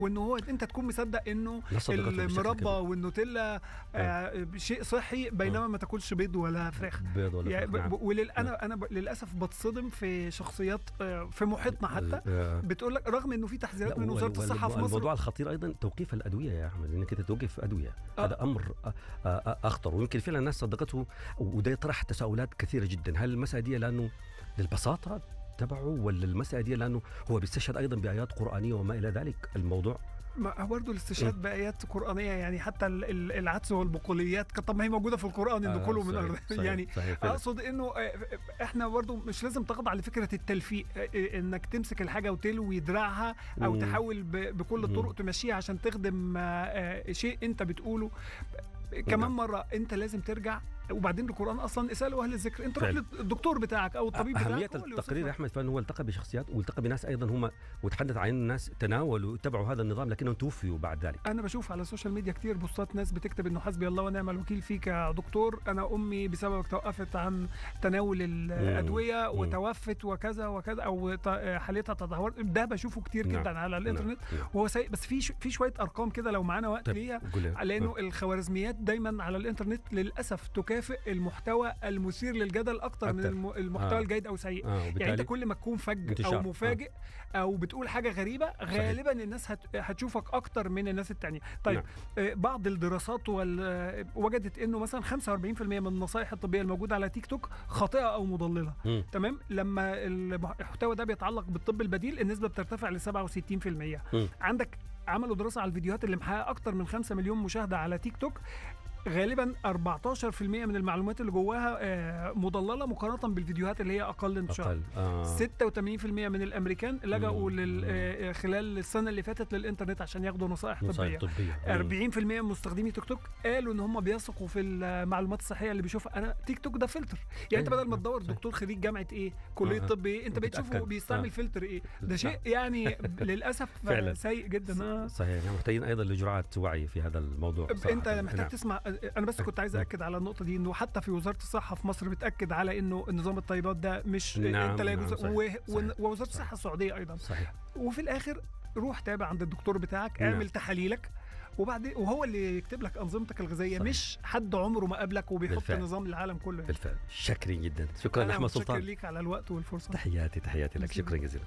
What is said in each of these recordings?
وان هو انت تكون مصدق انه ناس صدقتهم بشكل المربى كبير. والنوتيلا آه شيء صحي بينما ما تاكلش بيض ولا فراخ بيض ولا يعني فراخ، نعم. ب- ولل انا انا ب- للاسف بتصدم في شخصيات آه، في محيطنا حتى آه. بتقول لك رغم انه في تحذيرات من لا، وزاره وال- الصحه في والموضوع مصر الموضوع الخطير ايضا توقيف الادويه يا احمد انك انت توقف ادويه آه. هذا امر آه، آه، اخطر ويمكن فعلا الناس صدقته وده يطرح تساؤلات كثيره جدا هل المساله دي لانه للبساطه تبعه ولا المساله دي لانه هو بيستشهد ايضا بايات قرانيه وما الى ذلك الموضوع ما هو برضه الاستشهاد بايات قرانيه يعني حتى ال- ال- العدس والبقوليات كانت- طب ما هي موجوده في القران انه آه، كله من صحيح، أرض صحيح، يعني صحيح فعلا. اقصد انه آه، احنا برضو مش لازم تخضع لفكره التلفيق آه، آه، انك تمسك الحاجه وتلوي دراعها او مم. تحاول ب- بكل مم. الطرق تمشيها عشان تخدم آه، آه، شيء انت بتقوله كمان نعم. مره انت لازم ترجع وبعدين القران اصلا اسالوا اهل الذكر انت روح فعلا. للدكتور بتاعك او الطبيب بتاعك أهمية هو اللي التقرير يا يوصفك. أحمد فأنه هو التقى بشخصيات والتقى بناس أيضا هم وتحدث عن ناس تناولوا اتبعوا هذا النظام لكنهم توفيوا بعد ذلك انا بشوف على السوشيال ميديا كتير بوستات ناس بتكتب انه حسبي الله ونعم الوكيل فيك يا دكتور انا امي بسببك توقفت عن تناول الادويه مم. وتوفت وكذا وكذا او ت- حالتها تدهورت ده بشوفه كتير نعم. جدا على الانترنت نعم. نعم. وهو سيء بس في ش- في شويه ارقام كده لو معانا وقت طيب، ليها قول لي. لانه الخوارزميات دايما على الانترنت للاسف تكافئ المحتوى المثير للجدل اكتر من أكتر. الم- المحتوى آه. الجيد او سيء آه يعني انت وبالتالي كل ما تكون فج انتشار. او مفاجئ او بتقول حاجه غريبه غالبا الناس هت... هتشوفك اكتر من الناس التانية طيب نعم. آه، بعض الدراسات وال... آه، وجدت انه مثلا 45% من النصائح الطبيه الموجوده على تيك توك خاطئه او مضلله مم. تمام لما المحتوى ده بيتعلق بالطب البديل النسبه بترتفع ل 67% مم. عندك عملوا دراسه على الفيديوهات اللي محققه اكتر من 5 مليون مشاهده على تيك توك غالبا 14% من المعلومات اللي جواها آه، مضلله مقارنه بالفيديوهات اللي هي اقل انتشار أقل آه. 86% من الامريكان لجأوا مم. لل... آه، خلال السنه اللي فاتت للانترنت عشان ياخدوا نصائح طبيه نصائح طبية 40% من مستخدمي تيك توك قالوا ان هم بيثقوا في المعلومات الصحيه اللي بيشوفها انا تيك توك ده فلتر يعني انت أيوة، بدل ما آه، تدور صحيح. دكتور خريج جامعه ايه كليه آه، طب ايه انت بتشوفه بتتأكد. بيستعمل آه. فلتر ايه ده نعم. شيء يعني للاسف فعلا. سيء جدا آه. صحيح يعني محتاجين أيضا لجرعة وعي في هذا الموضوع صراحة. انت محتاج نعم. تسمع انا بس كنت عايز نعم. اكد على النقطه دي انه حتى في وزاره الصحه في مصر بتاكد على انه نظام الطيبات ده مش نعم، انت لا نعم، يجوز صحيح، و- صحيح، ون- ووزاره صحيح. الصحه السعوديه ايضا صحيح وفي الاخر روح تابع عند الدكتور بتاعك نعم. اعمل تحاليلك وبعدين وهو اللي يكتب لك انظمتك الغذائيه صحيح. مش حد عمره ما قابلك وبيحط بالفعل. نظام للعالم كله يعني. بالفعل شاكرين جدا شكرا أنا أحمد متشكر سلطان ليك على الوقت والفرصه تحياتي تحياتي لك ميرسي. شكرا جزيلا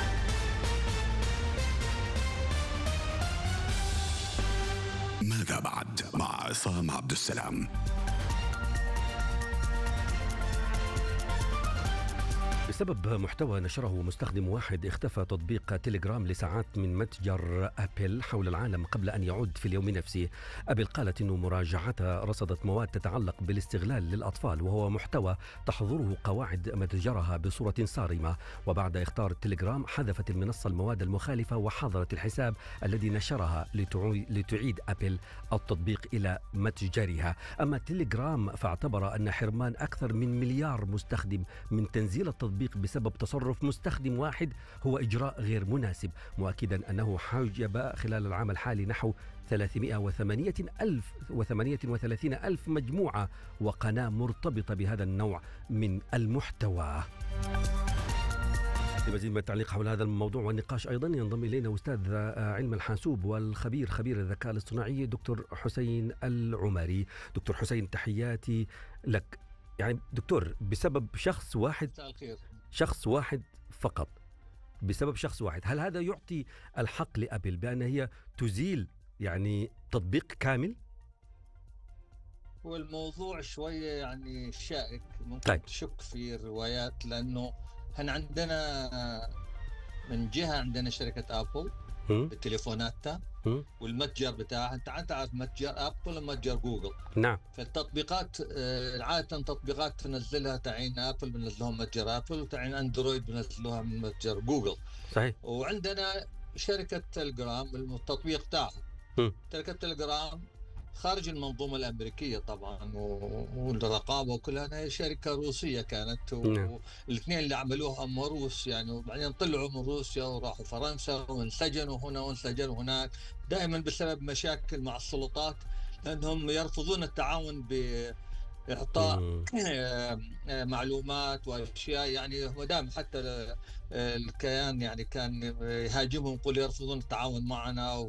ماذا بعد مع عصام عبد السلام بسبب محتوى نشره مستخدم واحد اختفى تطبيق تليجرام لساعات من متجر ابل حول العالم قبل ان يعود في اليوم نفسه. ابل قالت انه مراجعتها رصدت مواد تتعلق بالاستغلال للاطفال وهو محتوى تحظره قواعد متجرها بصوره صارمه وبعد اختار التليجرام حذفت المنصه المواد المخالفه وحظرت الحساب الذي نشرها لتعو- لتعيد ابل التطبيق الى متجرها. اما تليجرام فاعتبر ان حرمان اكثر من مليار مستخدم من تنزيل التطبيق بسبب تصرف مستخدم واحد هو إجراء غير مناسب مؤكدا أنه حجب خلال العام الحالي نحو 308 ألف و38 ألف مجموعة وقناة مرتبطة بهذا النوع من المحتوى لمزيد من التعليق حول هذا الموضوع والنقاش ايضا ينضم الينا استاذ علم الحاسوب والخبير خبير الذكاء الاصطناعي دكتور حسين العمري دكتور حسين تحياتي لك يعني دكتور بسبب شخص واحد مساء الخير شخص واحد فقط بسبب شخص واحد هل هذا يعطي الحق لابل بان هي تزيل يعني تطبيق كامل هو الموضوع شوية يعني شائك ممكن طيب. طيب. تشك في الروايات لأنه احنا عندنا من جهة عندنا شركة أبل هم؟ بتليفوناتها هم؟ والمتجر بتاعها انت عاد تعرف متجر ابل ومتجر جوجل نعم فالتطبيقات آه، عادة تطبيقات تنزلها تعين ابل بنزلوها من متجر ابل وتعين اندرويد بنزلوها من متجر جوجل صحيح وعندنا شركة تلجرام التطبيق تاعها مم. شركة تلجرام خارج المنظومة الأمريكية طبعا و- والرقابة وكلها هي شركة روسية كانت نعم. والاثنين اللي عملوها هم روس يعني وبعدين طلعوا من روسيا وراحوا فرنسا وانسجنوا هنا وانسجنوا هناك دائما بسبب مشاكل مع السلطات لأنهم يرفضون التعاون بإعطاء مم. آه، آه، معلومات واشياء يعني هو دائما حتى ال- الكيان يعني كان يهاجمهم يقول يرفضون التعاون معنا